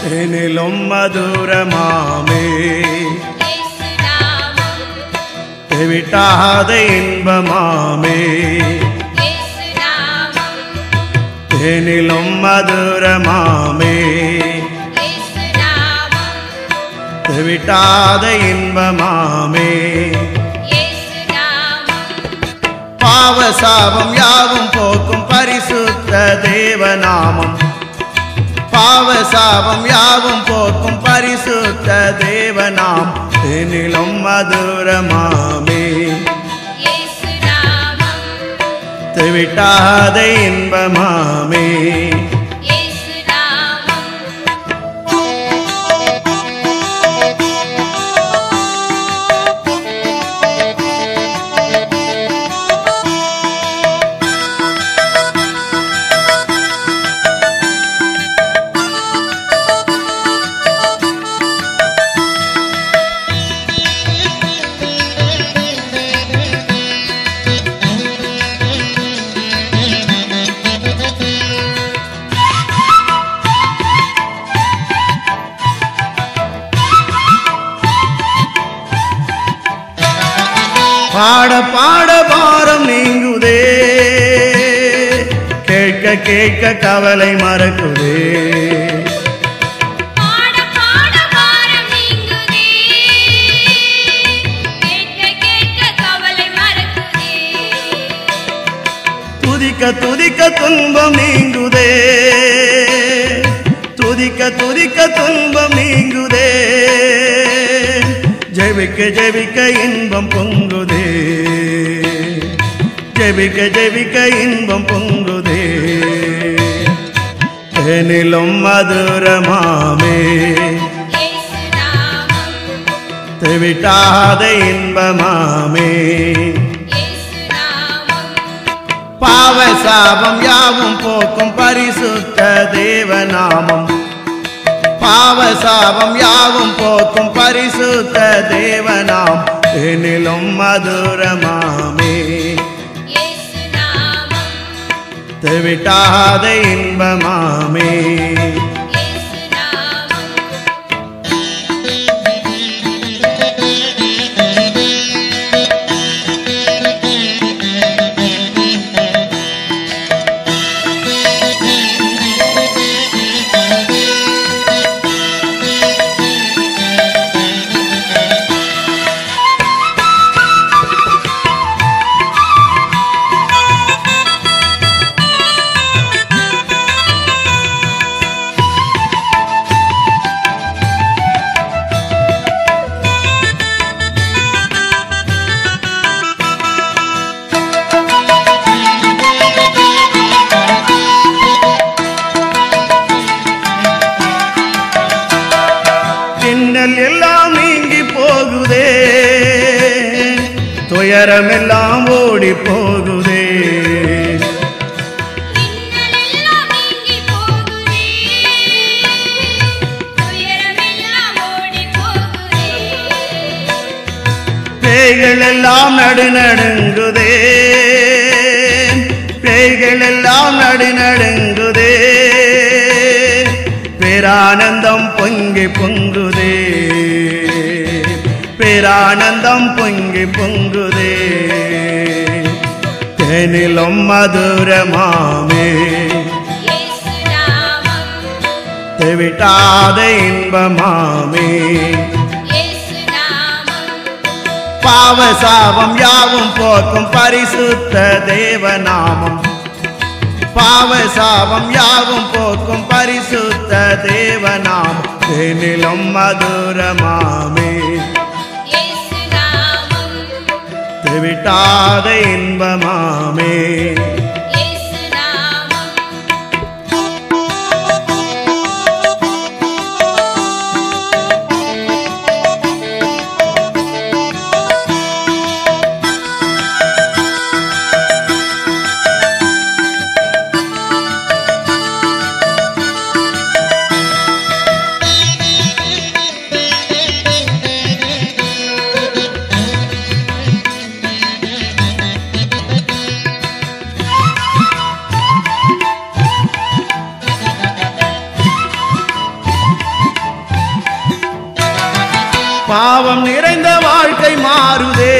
தேனிலும் மதுரமாமே இயேசுநாமம் தெவிட்டாத இன்பமாமே இயேசுநாமம் தேனிலும் மதுரமாமே இயேசுநாமம் தெவிட்டாத இன்பமாமே இயேசுநாமம் பாவ சாபம் யாவும் போக்கும் பரிசுத்த தேவநாமம் பாவ சாபம் யாவும் போக்கும் பரிசுத்த தேவநாம் தேனிலும் மதுரமாமே இயேசுநாமம் தெவிட்டாத இன்பமாமே இயேசுநாமம் பாட பாட பாரம் நீங்குதே கேட்க கேட்க கவலை மறக்குதே பாட பாட பாரம் நீங்குதே கேட்க கேட்க கவலை மறக்குதே துதிக்க துதிக்க துன்பம் நீங்குதே துதிக்க துதிக்க துன்பம் நீங்குதே ஜெபிக்க ஜெபிக்க இன்பம் பொங்குதே ஜெபிக்க ஜெபிக்க இன்பம் பொங்குதே தேனிலும் மதுரமாமே இயேசுநாமம் தெவிட்டாத இன்பமாமே இயேசுநாமம் பாவ சாபம் யாவும் போக்கும் பரிசுத்த தேவநாமம் பாவ சாபம் யாவும் போக்கும் பரிசுத்த தேவநாம் எனிலும் மதுரமாமே இயேசுநாமம் தெவிட்டாத இன்பமாமே இயேசுநாமம் கிண்ணல் எல்லாம் நீங்கி போகுதே துயரம் எல்லாம் ஓடி போகுதே மின்னலெல்லாம் நீங்கி போகுதே துயரமெல்லாம் ஓடி போகுதே பேய்கள் எல்லாம் நடு நடுங்குதே பேய்கள் எல்லாம் நடு நடுங்குதே பேரானந்தம் பொங்கி பொங்குதே பேரானந்தம் பொங்கி பொங்குதே தேனிலும் மதுரமாமே இயேசுநாமம் தெவிட்டாத இன்பமாமே இயேசுநாமம் பாவ சாபம் யாவும் போக்கும் பரிசுத்த தேவநாமம் பாவ சாபம் யாவும் போக்கும் பரிசுத்த தேவநாம் தேனிலும் மதுரமாமே இயேசுநாமம் தெவிட்டாத இன்பமாமே இயேசுநாமம் தேனிலும் பாவம் நிறைந்த வாழ்க்கை மாறுதே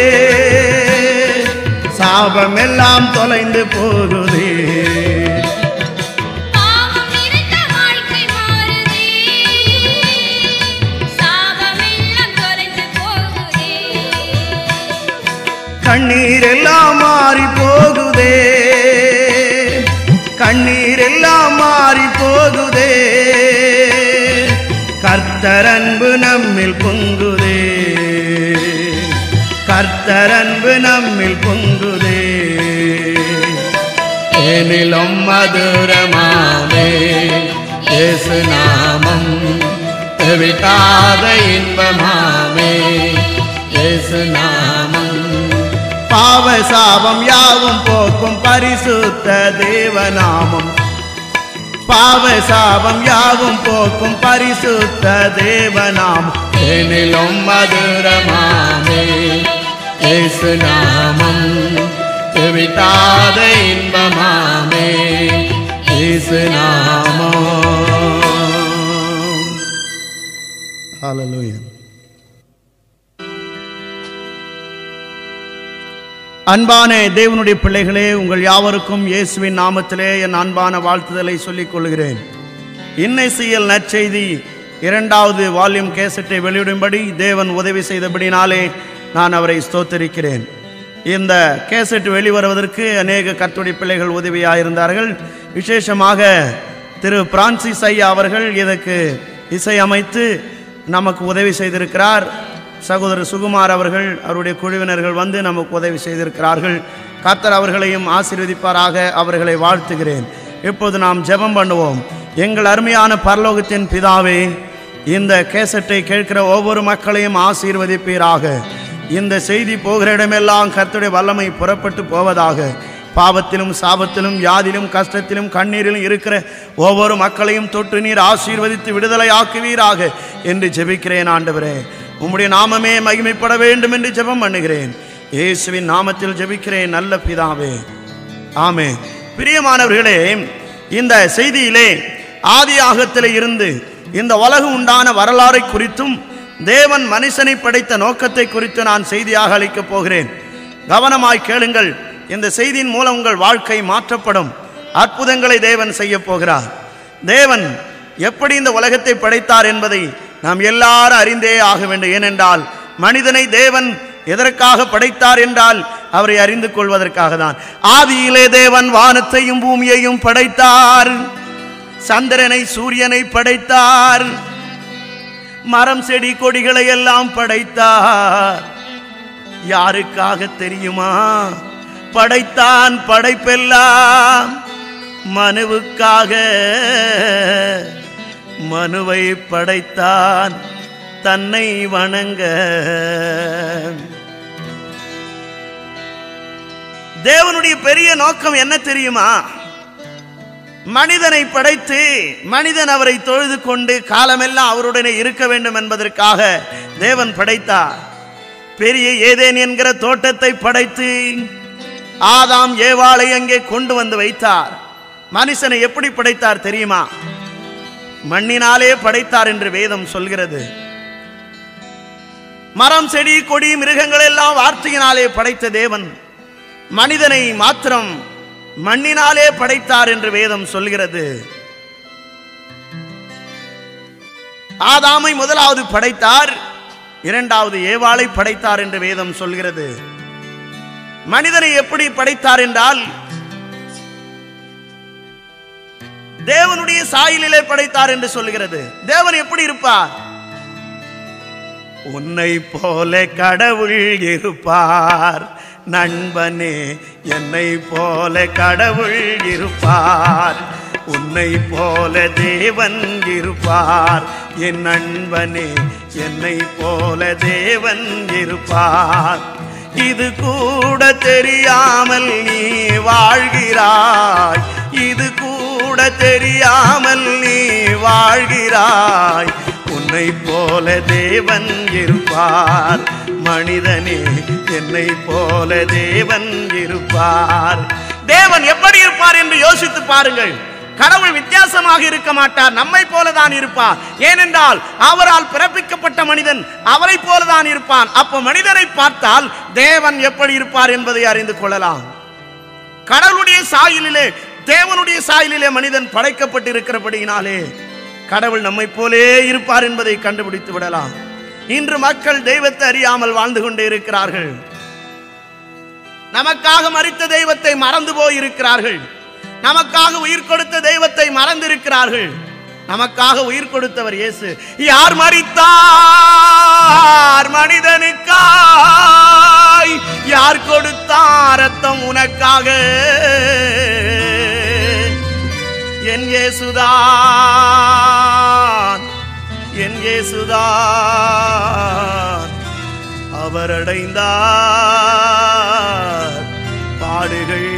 சாபம் எல்லாம் தொலைந்து போகுதே பாவம் நிறைந்த வாழ்க்கை மாறுதே சாபமெல்லாம் தொலைந்து போகுதே கண்ணீர் எல்லாம் மாறி போகுதே கண்ணீர் எல்லாம் மாறி போகுதே கர்த்தரன்பு நம்மில் பொங்குதே கர்த்தரன்பு நம்மில் பொங்குதே ஏனிலும் மதுரமாமே இயேசு நாமம் தெவிட்டாத இன்பமாமே இயேசு நாமம் பாவ சாபம் யாவும் போக்கும் பரிசுத்த தேவநாமம் பாவ சாபம் யாவும் போக்கும் பரிசுத்த தேவநாமம் எனிலும் மதுரமாமே இயேசு நாமம் தெவிட்டாத இன்பமாமே இயேசு நாமம் Hallelujah. அன்பான தேவனுடைய பிள்ளைகளே உங்கள் யாவருக்கும் இயேசுவின் நாமத்திலே என் அன்பான வாழ்த்துதலை சொல்லிக் கொள்கிறேன் இன்னைசியல் நற்செய்தி இரண்டாவது வால்யூம் கேசட்டை வெளியிடும்படி தேவன் உதவி செய்தபடினாலே நான் அவரை ஸ்தோத்தரிக்கிறேன் இந்த கேசட் வெளிவருவதற்கு அநேக கத்துடைய பிள்ளைகள் உதவியாக இருந்தார்கள் விசேஷமாக திரு பிரான்சிஸ் ஐயா அவர்கள் இதற்கு இசையமைத்து நமக்கு உதவி செய்திருக்கிறார் சகோதரர் சுகுமார் அவர்கள் அவருடைய குழுவினர்கள் வந்து நமக்கு உதவி செய்திருக்கிறார்கள் கர்த்தர் அவர்களையும் ஆசீர்வதிப்பாராக அவர்களை வாழ்த்துகிறேன் இப்போது நாம் ஜெபம் பண்ணுவோம் எங்கள் அருமையான பரலோகத்தின் பிதாவே இந்த கேசட்டை கேட்கிற ஒவ்வொரு மக்களையும் ஆசீர்வதிப்பீராக இந்த செய்தி போகிற இடமெல்லாம் கர்த்தருடைய வல்லமை புறப்பட்டு போவதாக பாவத்திலும் சாபத்திலும் வியாதியிலும் கஷ்டத்திலும் கண்ணீரிலும் இருக்கிற ஒவ்வொரு மக்களையும் தொட்டு நீர் ஆசீர்வதித்து விடுதலை ஆக்குவீராக என்று ஜெபிக்கிறேன் ஆண்டவரே உம்முடைய நாமமே மகிமைப்பட வேண்டும் என்று ஜெபம் பண்ணுகிறேன் இயேசுவின் நாமத்தில் ஜெபிக்கிறேன் நல்ல பிதாவே ஆமே பிரியமானவர்களே இந்த செய்தியிலே ஆதியாகத்தில் இருந்து இந்த உலகம் உண்டான வரலாறை குறித்தும் தேவன் மனுஷனை படைத்த நோக்கத்தை குறித்து நான் செய்தியாக அளிக்கப் போகிறேன் கவனமாய் கேளுங்கள் இந்த செய்தியின் மூலம் உங்கள் வாழ்க்கை மாற்றப்படும் அற்புதங்களை தேவன் செய்ய போகிறார் தேவன் எப்படி இந்த உலகத்தை படைத்தார் என்பதை நாம் எல்லாரும் அறிந்தே ஆக வேண்டும் ஏனென்றால் மனிதனை தேவன் எதற்காக படைத்தார் என்றால் அவரை அறிந்து கொள்வதற்காக தான் ஆதியிலே தேவன் வானத்தையும் பூமியையும் படைத்தார் சந்திரனை சூரியனை படைத்தார் மரம் செடி கொடிகளை எல்லாம் படைத்தார் யாருக்காக தெரியுமா படைத்தான் படைப்பெல்லாம் மனுவுக்காக மனுவை படைத்தான் தன்னை வணங்க தேவனுடைய பெரிய நோக்கம் என்ன தெரியுமா மனிதனை படைத்து மனிதன் அவரை தொழுது கொண்டு காலமெல்லாம் அவருடனே இருக்க வேண்டும் என்பதற்காக தேவன் படைத்தார் பெரிய ஏதேன் என்கிற தோட்டத்தை படைத்து ஆதாம் ஏவாளை அங்கே கொண்டு வந்து வைத்தார் மனுஷனை எப்படி படைத்தார் தெரியுமா மண்ணினாலே படைத்தார் என்று வேதம் சொல்கிறது மரம் செடி கொடி மிருகங்கள் எல்லாம் வார்த்தையினாலே படைத்த தேவன் மனிதனை மாத்திரம் மண்ணினாலே படைத்தார் என்று வேதம் சொல்கிறது ஆதாமை முதலாவது படைத்தார் இரண்டாவது ஏவாளை படைத்தார் என்று வேதம் சொல்கிறது மனிதனை எப்படி படைத்தார் என்றால் தேவனுடைய சாயலிலே படைத்தார் என்று சொல்கிறது தேவன் எப்படி இருப்பார் உன்னை போல கடவுள் இருப்பார் நண்பனே என்னை போல கடவுள் இருப்பார் உன்னை போல தேவன் இருப்பார் என் நண்பனே என்னை போல தேவன் இருப்பார் இது கூட தெரியாமல் நீ வாழ்கிறாய் இது கூட தெரியாமல் நீ வாழ்கிறாய் உன்னை போல தேவன் இருப்பார் மனிதனே என்னை போல தேவன் இருப்பார் தேவன் எப்படி இருப்பார் என்று யோசித்து பாருங்கள் கடவுள் வித்தியாசமாக இருக்க மாட்டார் நம்மை போலதான் இருப்பார் ஏனென்றால் அவரால் பிறப்பிக்கப்பட்ட மனிதன் அவரை போலதான் இருப்பான் அப்போ மனிதனை பார்த்தால் தேவன் எப்படி இருப்பார் என்பதை அறிந்து கொள்ளலாம் கடவுளுடைய சாயலிலே தேவனுடைய சாயலிலே மனிதன் படைக்கப்பட்டிருக்கிறபடியினாலே கடவுள் நம்மை போலே இருப்பார் என்பதை கண்டுபிடித்து விடலாம் இன்று மக்கள் தெய்வத்தை அறியாமல் வாழ்ந்து கொண்டே இருக்கிறார்கள் நமக்காக மறித்த தெய்வத்தை மறந்து போய் இருக்கிறார்கள் நமக்காக உயிர் கொடுத்த தெய்வத்தை மறந்திருக்கிறார்கள் நமக்காக உயிர் கொடுத்தவர் இயேசு யார் மறித்தார் மனிதனுக்காய் யார் கொடுத்தார் ரத்தம் உனக்காக என் இயேசுதான் என் இயேசுதான் அவர் அடைந்தார் பாடுகள்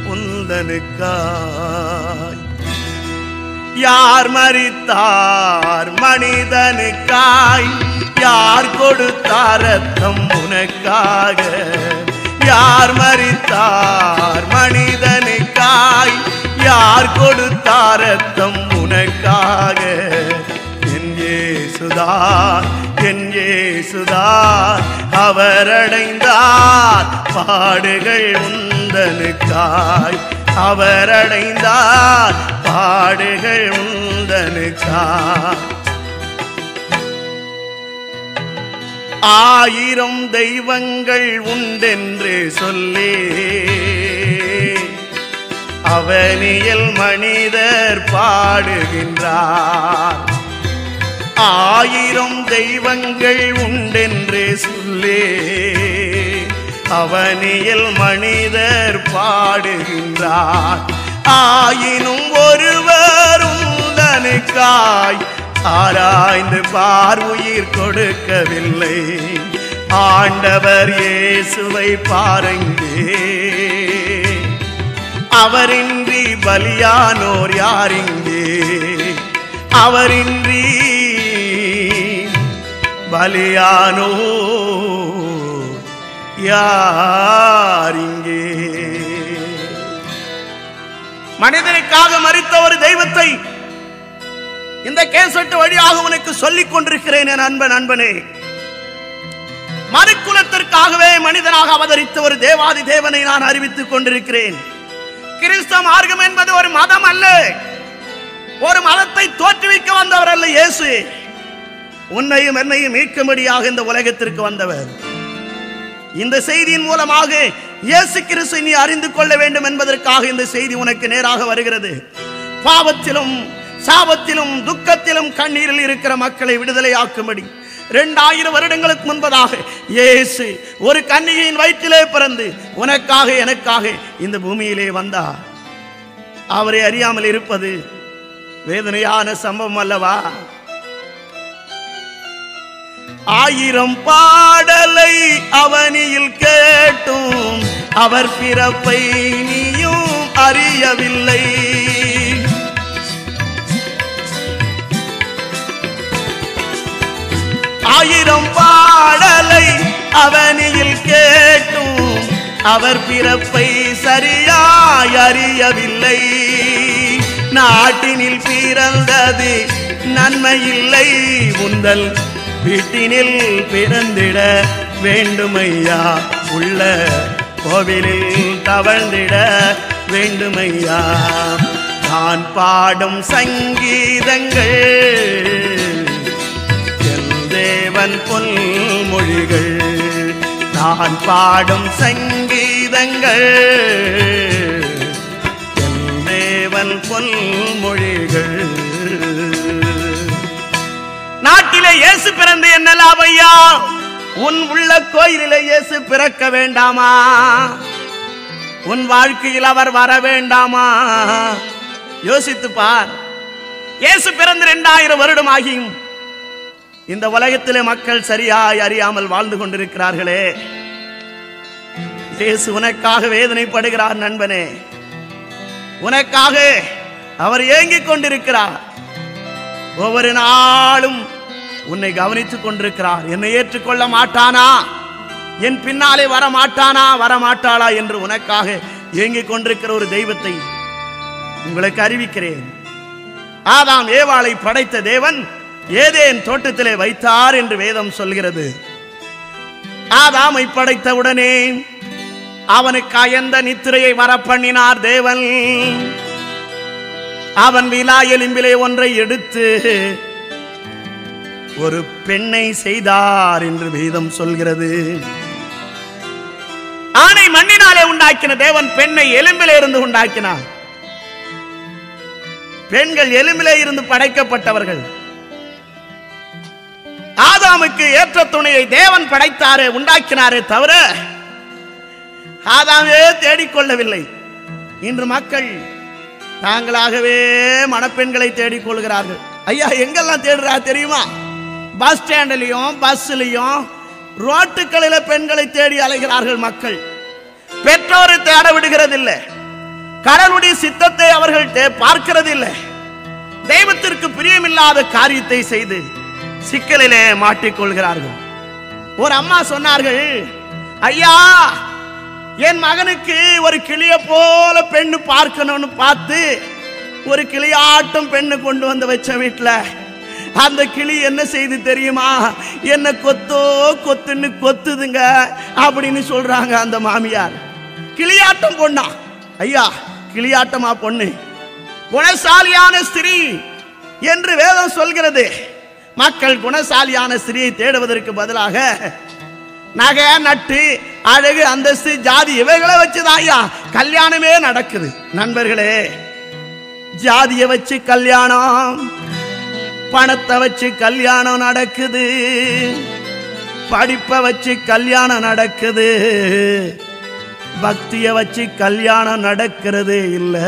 உந்தனுக்காய் யார் மறித்தார் மனிதனுக்காய் யார் கொடுத்தார் ரத்தம் உனக்காக யார் மறித்தார் மனிதனுக்காய் யார் கொடுத்தார் ரத்தம் உனக்காக என் இயேசுதான் என் இயேசுதான் அவர் அடைந்தார் பாடுகள் உந்தனுக்காய் அவர் அடைந்தார் பாடுகள் உந்தனுக்காய் ஆயிரம் தெய்வங்கள் உண்டென்று சொல்லி அவனியில் மனிதர் பாடுகின்றார் ஆயிரம் தெய்வங்கள் உண்டென்று சொல்லி அவனியில் மனிதர் பாடுகின்றார் ஆயினும் ஒருவரும் தனுக்காய் ஆராய்ந்து பார்வுயிர் கொடுக்கவில்லை ஆண்டவர் இயேசுவை பாருங்கே அவரின்றி பலியானோர் யாரிங்கே அவரின்றி பலியானோ யாரிங்கே மனிதனுக்காக மறித்த ஒரு தெய்வத்தை இந்த கேசட்டு வழியாக உனக்கு சொல்லிக் கொண்டிருக்கிறேன் என் அன்பன் அன்பனே மறுக்குலத்திற்காகவே மனிதனாக அவதரித்த ஒரு தேவாதி தேவனை நான் அறிவித்துக் கொண்டிருக்கிறேன் கிறிஸ்தவ மார்க்கம் என்பது ஒரு மதம் அல்ல ஒரு மதத்தை தோற்றுவிக்க வந்தவர் அல்ல இயேசு உன்னையும் என்னையும் மீட்கும்படியாக இந்த உலகத்திற்கு வந்தவர் இந்த செய்தியின் மூலமாக இயேசு கிறிஸ்து நீ அறிந்து கொள்ள வேண்டும் என்பதற்காக இந்த செய்தி உனக்கு நேராக வருகிறது பாவத்திலும் சாபத்திலும் துக்கத்திலும் கண்ணீரில் இருக்கிற மக்களை விடுதலையாக்கும்படி இரண்டாயிரம் வருடங்களுக்கு முன்பதாக இயேசு ஒரு கன்னிகையின் வயிற்றிலே பிறந்து உனக்காக எனக்காக இந்த பூமியிலே வந்தார் அவரை அறியாமல் இருப்பது வேதனையான சம்பவம் அல்லவா ஆயிரம் பாடலை அவனியில் கேட்டும் அவர் பிறப்பை நீயும் அறியவில்லை ஆயிரம் பாடலை அவனியில் கேட்டும் அவர் பிறப்பை சரியாய் அறியவில்லை நாட்டினில் பிறந்தது நன்மையில்லை உந்தல் வீட்டினில் பிறந்திட வேண்டுமையா உள்ள கோவிலில் தவழ்ந்திட வேண்டுமையா நான் பாடும் சங்கீதங்கள் என் தேவன் பொன்மொழிகள் நான் பாடும் சங்கீதங்கள் என் தேவன் பொன்மொழிகள் நாட்டிலே இயேசு பிறந்து என்ன லாபையா உன் உள்ள கோயிலிலே இயேசு பிறக்க வேண்டாமா உன் வாழ்க்கையில் அவர் வர வேண்டாமா யோசித்து பார் இயேசு பிறந்து இரண்டாயிரம் வருடம் ஆகியும் இந்த உலகத்திலே மக்கள் சரியாய் அறியாமல் வாழ்ந்து கொண்டிருக்கிறார்களே இயேசு உனக்காக வேதனைப்படுகிறார் நண்பனே உனக்காக அவர் ஏங்கிக் கொண்டிருக்கிறார் ஒவ்வொரு நாளும் உன்னை கவனித்துக் கொண்டிருக்கிறார் என்னை ஏற்றுக்கொள்ள மாட்டானா என் பின்னாலே வர மாட்டானா வர மாட்டாளா என்று உனக்காக ஏங்கிக் கொண்டிருக்கிற ஒரு தெய்வத்தை உங்களுக்கு அறிவிக்கிறேன் ஆதாம் ஏவாளை படைத்த தேவன் ஏதேன் தோட்டத்திலே வைத்தார் என்று வேதம் சொல்கிறது ஆதாமை படைத்தவுடனே அவனுக்கு அயர்ந்த நித்திரையை வரப்பண்ணினார் தேவன் அவன் விலா எலும்பிலே ஒன்றை எடுத்து ஒரு பெண்ணை செய்தார் என்று வேதம் சொல்கிறது ஆணை மண்ணினாலே உண்டாக்கின தேவன் பெண்ணை எலும்பிலே இருந்து உண்டாக்கினார் பெண்கள் எலும்பிலே இருந்து படைக்கப்பட்டவர்கள் ஆதாமுக்கு ஏற்ற துணையை தேவன் படைத்தாரே உண்டாக்கினாரே தவிர ஆதாமே தேடிக்கொள்ளவில்லை இன்று மக்கள் தாங்களாகவே மணப்பெண்களை தேடிக்கொள்கிறார்கள் ஐயா எங்கெல்லாம் தேடுறா தெரியுமா பஸ் ஸ்டாண்ட்லயும் பஸ்லயும் ரோட்டுக்களில பெண்களை தேடி அலைகிறார்கள் மக்கள் பெற்றோரை தேட விடுகிறதில்லை கடவுளுடைய சித்தத்தை அவர்கள் தே- பார்க்கிறதில்லை தெய்வத்திற்கு பிரியமில்லாத காரியத்தை செய்து சிக்கலிலே மாட்டிக்கொள்கிறார்கள் ஒரு அம்மா சொன்னார்கள் ஐயா என் மகனுக்கு ஒரு கிளிய போல பெண்ணு பார்க்கணும்னு பார்த்து ஒரு கிளியாட்டம் பெண்ணு கொண்டு வந்து வச்ச வீட்டுல அந்த கிளி என்ன செய்து தெரியுமா என்ன கொத்தோ கொத்துன்னு கொத்துதுங்க அப்படின்னு சொல்றாங்க அந்த மாமியார் கிளியாட்டம் பொண்ணா ஐயா கிளியாட்டமா பொண்ணு குணசாலியான ஸ்திரீ என்று வேதம் சொல்கிறது மக்கள் குணசாலியான ஸ்திரியை தேடுவதற்கு பதிலாக நகை நட்டு அழகு அந்தஸ்து ஜாதி இவைகளை வச்சுதான் ஐயா கல்யாணமே நடக்குது நண்பர்களே ஜாதியை வச்சு கல்யாணம் பணத்தை வச்சு கல்யாணம் நடக்குது படிப்பை வச்சு கல்யாணம் நடக்குது பக்தியை வச்சு கல்யாணம் நடக்கிறது இல்லை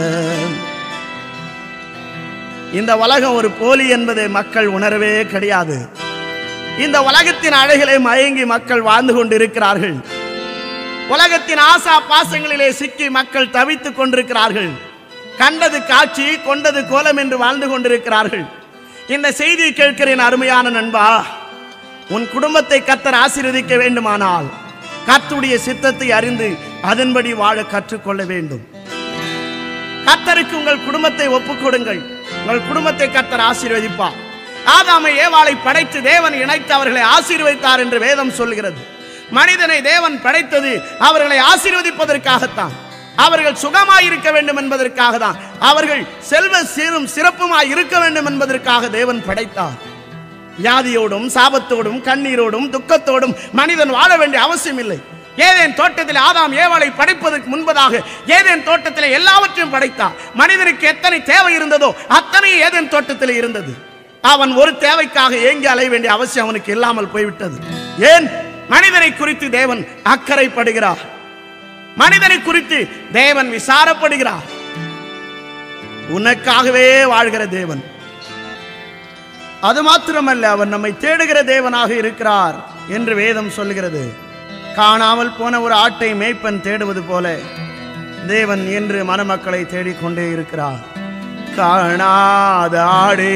இந்த உலகம் ஒரு போலி என்பதை மக்கள் உணரவே கிடையாது இந்த உலகத்தின் அழகிலே மயங்கி மக்கள் வாழ்ந்து கொண்டிருக்கிறார்கள் உலகத்தின் ஆசா பாசங்களிலே சிக்கி மக்கள் தவித்துக் கொண்டிருக்கிறார்கள் கண்டது காட்சி கொண்டது கோலம் என்று வாழ்ந்து கொண்டிருக்கிறார்கள் இந்த செய்தியை கேட்கிறேன் அருமையான நண்பா உன் குடும்பத்தை கத்தர் ஆசீர்வதிக்க வேண்டுமானால் கர்த்தருடைய சித்தத்தை அறிந்து அதன்படி வாழ கற்றுக்கொள்ள வேண்டும் கர்த்தருக்கு உங்கள் குடும்பத்தை ஒப்புக் கொடுங்கள் உங்கள் குடும்பத்தை கர்த்தர் ஆசீர்வதிப்பார் ஆதாமை ஏவாளை படைத்து தேவன் இணைத்து அவர்களை ஆசீர்வதித்தார் என்று வேதம் சொல்கிறது மனிதனை தேவன் படைத்தது அவர்களை ஆசீர்வதிப்பதற்காகத்தான் அவர்கள் சுகமாய் இருக்க வேண்டும் என்பதற்காக தான் அவர்கள் செல்வ சீரும் சிறப்புமாய் இருக்க வேண்டும் என்பதற்காக தேவன் படைத்தார் வியாதியோடும் சாபத்தோடும் கண்ணீரோடும் துக்கத்தோடும் மனிதன் வாழ வேண்டிய அவசியம் இல்லை ஏதேன் தோட்டத்தில் ஆதாம் ஏவாளை படைப்பதற்கு முன்பதாக ஏதேன் தோட்டத்தில் எல்லாவற்றையும் படைத்தார் மனிதனுக்கு எத்தனை தேவை இருந்ததோ அத்தனை ஏதேன் தோட்டத்தில் இருந்தது அவன் ஒரு தேவைக்காக ஏங்கி அலைய வேண்டிய அவசியம் அவனுக்கு இல்லாமல் போய்விட்டது ஏன் மனிதனை குறித்து தேவன் அக்கறைப்படுகிறார் மனிதனை குறித்து தேவன் விசாரப்படுகிறார் உனக்காகவே வாழ்கிற தேவன் அது மாத்திரமல்ல அவர் நம்மை தேடுகிற தேவனாக இருக்கிறார் என்று வேதம் சொல்கிறது காணாமல் போன ஒரு ஆட்டை மேய்ப்பன் தேடுவது போல தேவன் என்று மணமக்களை தேடிக்கொண்டே இருக்கிறார் காணாத ஆடே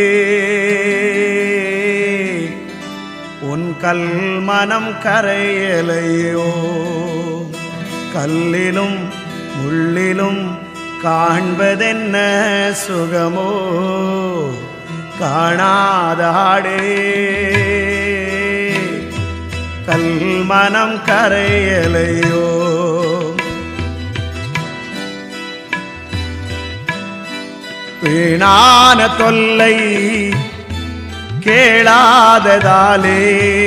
உன் கல் மனம் கரையலையோ கல்லிலும் முள்ளிலும் காண்பதென்ன சுகமோ காணாதாடே கல் மனம் கரையலையோ வீணான தொல்லை கேளாததாலே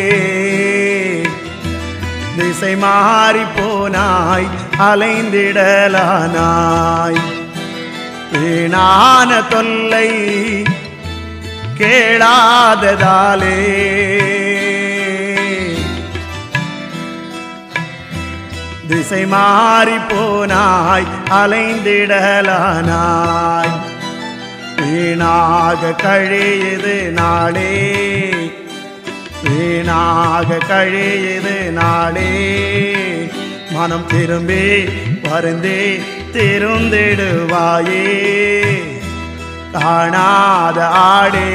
திசை மாறி போனாய் அலைந்திடலானாய் வீணான தொல்லை கேளாததாலே திசை மாறி போனாய் அலைந்திடலானாய் வீணாக கழியுது நாளே வீணாக கழியுது நாளே மனம் திரும்பி வருந்தே திருந்திடுவாயே காணாத ஆடே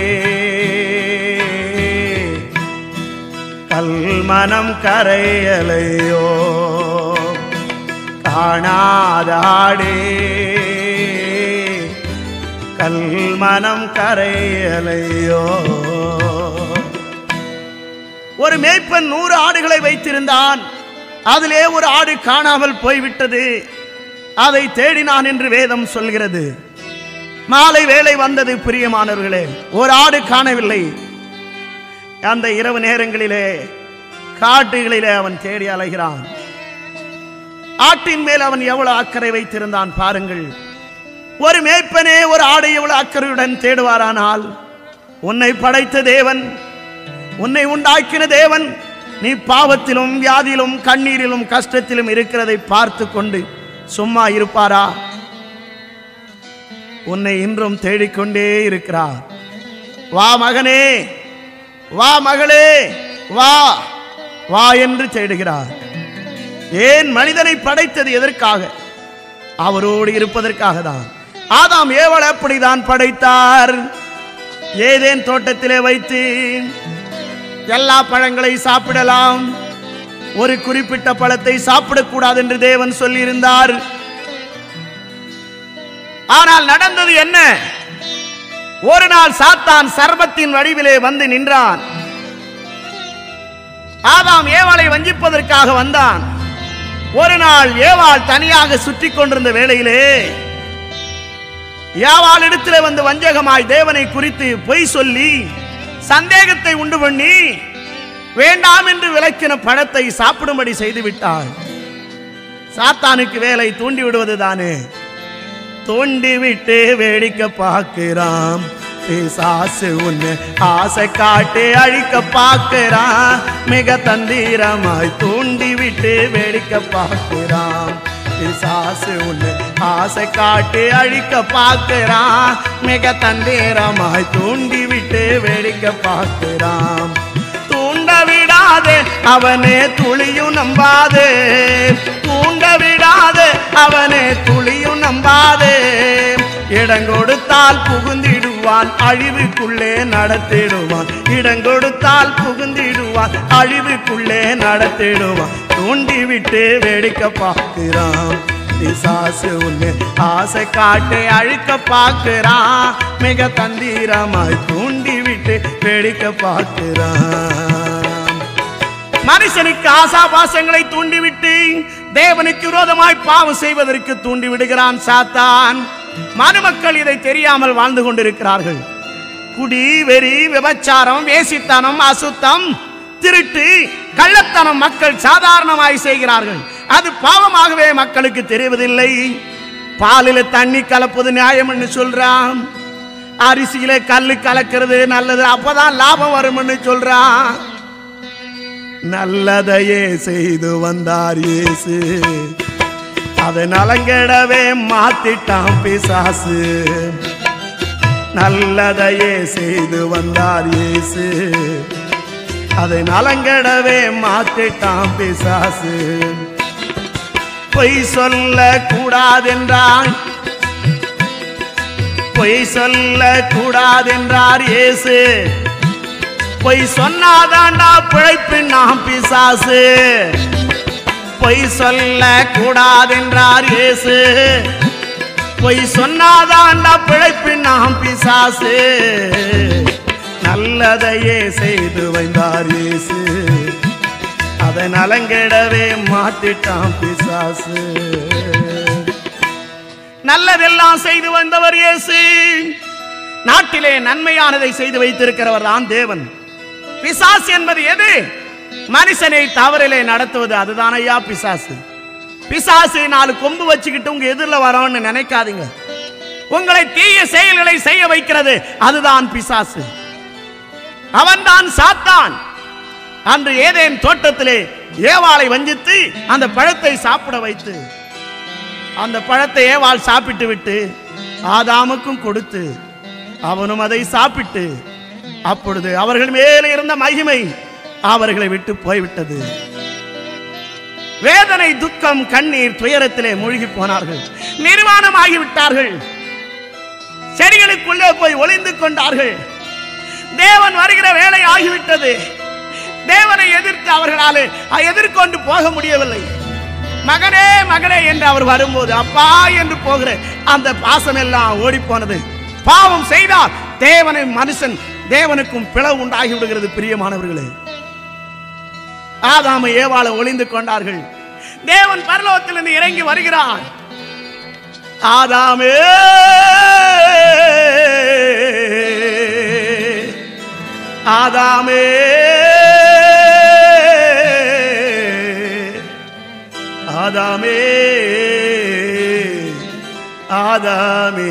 கல்மனம் கரையலையோ காணாத ஆடே கல்மனம் கரையலையோ ஒரு மேய்ப்பன் நூறு ஆடுகளை வைத்திருந்தான் அதிலே ஒரு ஆடு காணாமல் போய்விட்டது அதை தேடினான் என்று வேதம் சொல்கிறது மாலை வேளை வந்தது பிரியமானவர்களே ஒரு ஆடு காணவில்லை அந்த இரவு நேரங்களிலே காட்டுகளிலே அவன் தேடி அலைகிறான் ஆட்டின் மேல் அவன் எவ்வளவு அக்கறை வைத்திருந்தான் பாருங்கள் ஒரு மேய்ப்பனே ஒரு ஆடை எவ்வளவு அக்கறையுடன் தேடுவாரானால் உன்னை படைத்த தேவன் உன்னை உண்டாக்கின தேவன் நீ பாவத்திலும் வியாதியிலும் கண்ணீரிலும் கஷ்டத்திலும் இருக்கிறதை பார்த்து கொண்டு சும்மா இருப்பாரா உன்னை இன்றும் தேடிக்கொண்டே இருக்கிறார் வா மகனே வா மகளே வா வா என்று தேடுகிறார் ஏன் மனிதனை படைத்தது எதற்காக அவரோடு இருப்பதற்காக தான் ஆதாம் ஏவல் அப்படிதான் படைத்தார் ஏதேன் தோட்டத்திலே வைத்து எல்லா பழங்களை சாப்பிடலாம் ஒரு குறிப்பிட்ட பழத்தை சாப்பிடக்கூடாது என்று தேவன் சொல்லியிருந்தார் ஆனால் நடந்தது என்ன ஒரு நாள் சாத்தான் சர்பத்தின் வடிவிலே வந்து நின்றான் ஆதாம் ஏவாளை வஞ்சிப்பதற்காக வந்தான் ஒரு நாள் ஏவாள் தனியாக சுற்றி கொண்டிருந்த வேளையிலே ஏவாள் இடத்திலே வந்து வஞ்சகமாய் தேவனை குறித்து பொய் சொல்லி சந்தேகத்தை உண்டு பண்ணி வேண்டாம் என்று விளக்கின பழத்தை சாப்பிடும்படி செய்து விட்டாள் சாத்தானுக்கு வேலை தூண்டி விடுவது தானே தூண்டி விட்டு வேடிக்கை பார்க்கிறான் பிசாசு உன்னை ஆசை காட்டி அழிக்க பார்க்கிறான் மிக தந்திரமாய் தூண்டி விட்டு வேடிக்கை பார்க்கிறான் பிசாசு உன்னை ஆசை காட்டி அழிக்க பார்க்கிறான் மிக தந்திரமாய் தூண்டி விட்டு வேடிக்கை பார்க்கிறான் தூண்ட விடாதே அவனே துளியும் நம்பாதே தூண்ட விடாதே அவனே துளியும் நம்பாதே இடங்கொடுத்தால் புகுந்திடுவான் அழிவுக்குள்ளே நடத்திடுவான் இடங்கொடுத்தால் புகுந்திடுவான் அழிவுக்குள்ளே நடத்திடுவான் தூண்டி விட்டு வேடிக்கை பார்க்கிறான் பிசாசு உன்னை ஆசை காட்டி அழிக்க பார்க்கிறான் மிக தந்திரமாய் தூண்டி விட்டு வேடிக்கை பார்க்கிறான் மனுஷனுக்கு ஆசாபாசங்களை தூண்டிவிட்டு தேவனுக்கு விரோதமாய் பாவம் செய்வதற்கு தூண்டி விடுகிறான் சாத்தான் மனுமக்கள் இதை தெரியாமல் வாழ்ந்து கொண்டிருக்கிறார்கள் குடி வெறி விபச்சாரம் வேசித்தனம் அசுத்தம் திருட்டு கள்ளத்தனம் மக்கள் சாதாரணமாய் செய்கிறார்கள் அது பாவமாகவே மக்களுக்கு தெரிவதில்லை பாலில தண்ணி கலப்பது நியாயம் என்று சொல்றான் அரிசியில கல்லு கலக்கிறது நல்லது அப்பதான் லாபம் வரும்னு சொல்றான் நல்லதையே செய்து வந்தார் இயேசு அதை நலங்கெடவே மாத்திட்டான் பிசாசு நல்லதையே செய்து வந்தார் இயேசு அதை நலங்கெடவே மாத்திட்டான் பிசாசு பொய் சொல்ல கூடாதென்றான் பொய் சொல்ல கூடாதென்றார் இயேசு பொய் சொன்னாதாண்டா பிழைப்பின் நாம் பிசாசு பொய் சொல்ல கூடாதென்றார் இயேசு பொய் சொன்னாதாண்டா பிழைப்பின் நாம் பிசாசு நல்லதையே செய்து வைந்தார் இயேசு அதை நலங்கெடவே மாத்திட்டான் பிசாசு நல்லதெல்லாம் செய்து வந்தவர் இயேசு நாட்டிலே நன்மையானதை செய்து வைத்திருக்கிறவர் தான் தேவன் பிசாசு என்பது எது மனுஷனை தவறிலே நடத்துவது அதுதான் ஐயா பிசாசு பிசாசு நாலு கொம்பு வச்சுக்கிட்டு உங்க எதிரில் வரோம்னு நினைக்காதீங்க உங்களை தீய செயல்களை செய்ய வைக்கிறது அதுதான் பிசாசு அவன்தான் சாத்தான் அன்று ஏதேன் தோட்டத்திலே ஏவாளை வஞ்சித்து அந்த பழத்தை சாப்பிட வைத்து அந்த பழத்தை ஏவாள் சாப்பிட்டு விட்டு ஆதாமுக்கும் கொடுத்து அவனும் அதை சாப்பிட்டு அப்பொழுது அவர்கள் மேலே இருந்த மகிமை அவர்களை விட்டு போய்விட்டது வேதனை துக்கம் கண்ணீர் துயரத்திலே மூழ்கி போனார்கள் நிர்வாணமாகிவிட்டார்கள் செடிகளுக்குள்ளே போய் ஒளிந்து கொண்டார்கள் தேவன் வருகிற வேலை ஆகிவிட்டது தேவனை எதிர்த்து அவர்களாலே எதிர்கொண்டு போக முடியவில்லை மகனே மகனே என்று அவர் வரும்போது அப்பா என்று போகிற அந்த பாசம் எல்லாம் ஓடி போனது பாவம் செய்தால் தேவனை மனுஷன் தேவனுக்கும் பிளவு உண்டாகி விடுகிறது பிரியமானவர்களே ஆதாம ஏவாள ஒளிந்து கொண்டார்கள் தேவன் பரலோகத்திலிருந்து இறங்கி வருகிறார் ஆதாமே ஆதாமே ஆதாமே ஆதாமே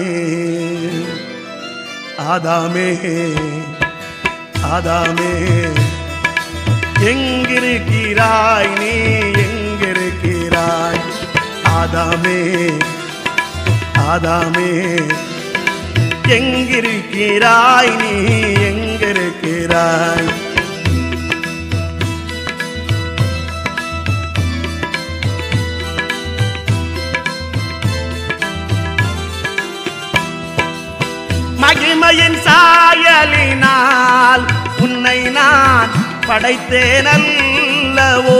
ஆதாமே ஆதாமே எங்கிருக்கிறாய் நீ எங்கிருக்கிறாய் ஆதாமே ஆதாமே எங்கிருக்கிறாய் நீ எங்கிருக்கிறாய் மகிமையின் சாயலினால் உன்னை நான் படைத்தேன் அல்லவோ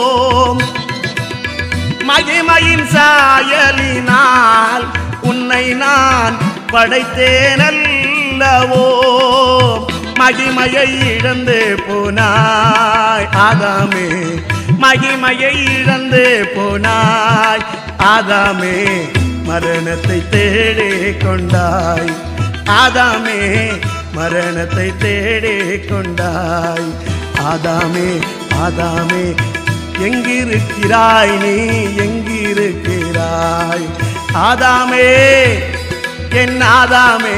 மகிமையின் சாயலினால் உன்னை நான் படைத்தேன் அல்லவோ மகிமையை இழந்து போனாய் ஆதாமே மகிமையை இழந்து போனாய் ஆதாமே மரணத்தை தேடி கொண்டாய் ஆதாமே மரணத்தை தேடி கொண்டாய் ஆதாமே ஆதாமே எங்கிருக்கிறாய் நீ எங்கிருக்கிறாய் ஆதாமே என் ஆதாமே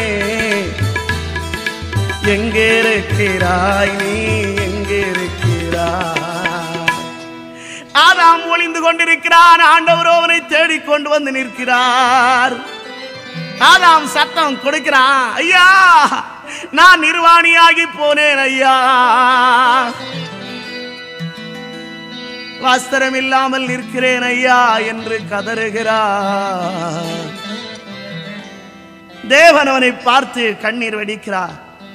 எங்கிருக்கிறாய் நீ எங்கிருக்கிறாய் ஆதாம் ஒளிந்து கொண்டிருக்கிறான் ஆண்டவரோ அவனை தேடிக் கொண்டு வந்து நிற்கிறார் ஆதாம் சத்தம் கொடுக்கிறான் ஐயா நான் நிர்வாணியாகி போனேன் ஐயா வஸ்திரம் இல்லாமல் நிற்கிறேன் ஐயா என்று கதறுகிறார் தேவன் அவனை பார்த்து கண்ணீர் வடிக்கிறார்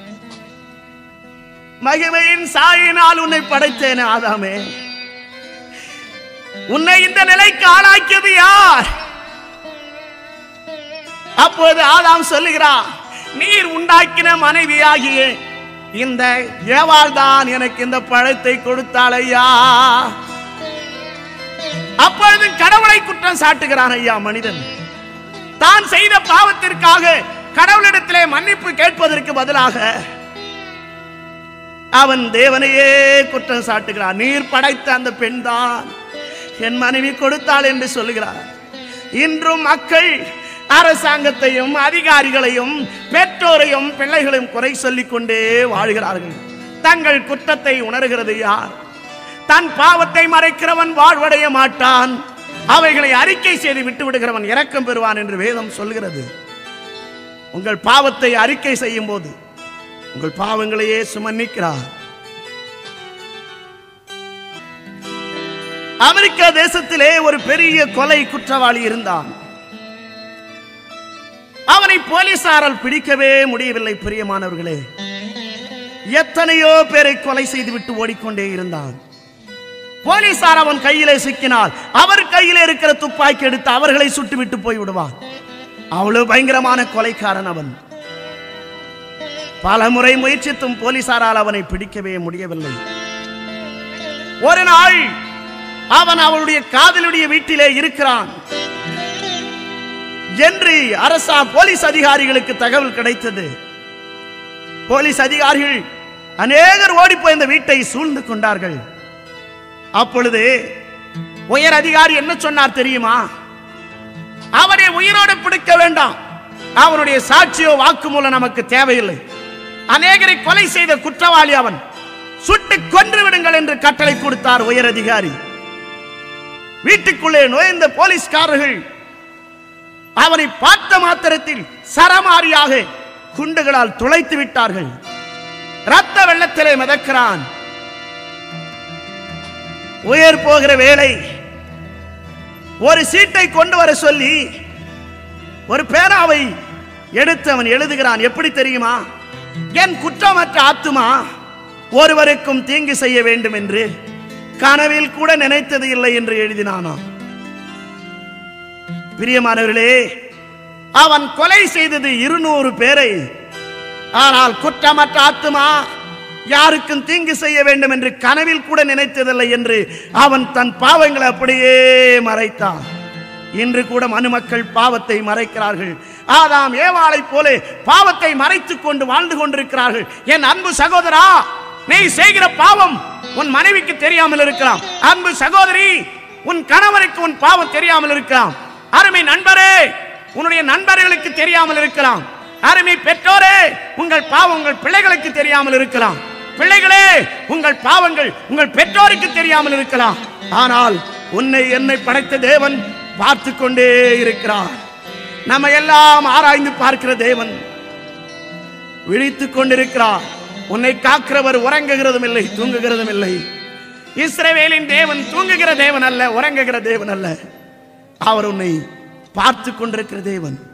மகிமையின் சாயினால் உன்னை படைத்தேன் ஆதாமே உன்னை இந்த நிலைக்கு ஆளாக்கியது யார் அப்போது ஆதாம் சொல்லுகிறார் நீர் உண்டாக்கின மனைவியாகிய இந்த ஏவாள் தான் எனக்கு இந்த பழத்தை கொடுத்தாள் ஐயா அப்பொழுது கடவுளை குற்றம் சாட்டுகிறான் ஐயா மனிதன் தான் செய்த பாவத்திற்காக கடவுளிடத்திலே மன்னிப்பு கேட்பதற்கு பதிலாக அவன் தேவனையே குற்றம் சாட்டுகிறான் நீர் படைத்த அந்த பெண்தான் என் மனைவி கொடுத்தாள் என்று சொல்லுகிறார் இன்றும் மக்கள் அரசாங்கத்தையும் அதிகாரிகளையும் பெற்றோரையும் பிள்ளைகளையும் குறை சொல்லிக் கொண்டே வாழ்கிறார்கள் தங்கள் குற்றத்தை உணர்கிறது யார் தன் பாவத்தை மறைக்கிறவன் வாழ்வடைய மாட்டான் அவைகளை அறிக்கை செய்து விட்டு விடுகிறவன் இரக்கம் பெறுவான் என்று வேதம் சொல்கிறது உங்கள் பாவத்தை அறிக்கை செய்யும் போது உங்கள் பாவங்களையே சுமன்னிக்கிறார் அமெரிக்க தேசத்திலே ஒரு பெரிய கொலை குற்றவாளி இருந்தான் அவனை போலீசாரால் பிடிக்கவே முடியவில்லை பிரியமானவர்களே எத்தனையோ பேரை கொலை செய்துவிட்டு ஓடிக்கொண்டே இருந்தான் போலீசார் அவன் கையிலே சிக்கினால் அவர் கையிலே இருக்கிற துப்பாக்கி எடுத்து அவர்களை சுட்டுவிட்டு போய் விடுவான் அவ்வளவு பயங்கரமான கொலைக்காரன் அவன் பல முறை முயற்சித்தும் போலீசாரால் அவனை பிடிக்கவே முடியவில்லை ஒரு நாள் அவன் அவளுடைய காதலுடைய வீட்டிலே இருக்கிறான் என்று அரசா போலீஸ் அதிகாரிகளுக்கு தகவல் கிடைத்தது போலீஸ் அதிகாரிகள் அநேகர் ஓடி போய் இந்த வீட்டை சூழ்ந்து கொண்டார்கள் அப்பொழுது உயர் அதிகாரி என்ன சொன்னார் தெரியுமா அவனை உயிரோடு பிடிக்க வேண்டாம் அவனுடைய சாட்சியோ வாக்குமூலம் நமக்கு தேவையில்லை அநேகரை கொலை செய்த குற்றவாளி அவன் சுட்டு கொன்று விடுங்கள் என்று கட்டளை கொடுத்தார் உயர் அதிகாரி வீட்டுக்குள்ளே நுழைந்த போலீஸ்காரர்கள் அவனை பார்த்த மாத்திரத்தில் சரமாரியாக குண்டுகளால் துளைத்து விட்டார்கள் ரத்த வெள்ளத்திலே மிதக்கிறான் உயர் போகிற வேளை ஒரு சீட்டை கொண்டு வர சொல்லி ஒரு பேனாவை எடுத்து அவன் எழுதுகிறான் எப்படி தெரியுமா என் குற்றமற்ற ஆத்துமா ஒருவருக்கும் தீங்கு செய்ய வேண்டும் என்று கனவில் கூட நினைத்தது இல்லை என்று எழுதினானாம் பிரியமானவர்களே அவன் கொலை செய்தது இருநூறு பேரை ஆனால் குற்றமற்ற ஆத்துமா யாருக்கும் தீங்கு செய்ய வேண்டும் என்று கனவில் கூட நினைத்ததில்லை என்று அவன் தன் பாவங்களை அப்படியே மறைத்தான் இன்று கூட மனுமக்கள் பாவத்தை மறைக்கிறார்கள் ஆதாம் ஏவாளை போல பாவத்தை மறைத்துக் கொண்டு வாழ்ந்து கொண்டிருக்கிறார்கள் என் அன்பு சகோதரா நீ செய்கிற பாவம் உன் மனைவிக்கு தெரியாமல் இருக்கலாம் அன்பு சகோதரி உன் கணவருக்கு உன் பாவம் தெரியாமல் இருக்கலாம் அருமை நண்பரே உன்னுடைய நண்பர்களுக்கு தெரியாமல் இருக்கலாம் அருமை பெற்றோரே உங்கள் பாவம் உங்கள் பிள்ளைகளுக்கு தெரியாமல் இருக்கலாம் பிள்ளைகளே உங்கள் பாவங்கள் உங்கள் பெற்றோருக்கு தெரியாமல் இருக்கலாம் ஆனால் உன்னை என்னை படைத்த தேவன் பார்த்து கொண்டே இருக்கிறார் நம்ம எல்லாம் ஆராய்ந்து பார்க்கிற தேவன் விழித்துக் கொண்டிருக்கிறார் உன்னை காக்கிறவர் உறங்குகிறதும் இல்லை தூங்குகிறதும் இல்லை இஸ்ரவேலின் தேவன் தூங்குகிற தேவன் அல்ல உறங்குகிற தேவன் அல்ல அவர் உன்னை பார்த்து கொண்டிருக்கிற தேவன்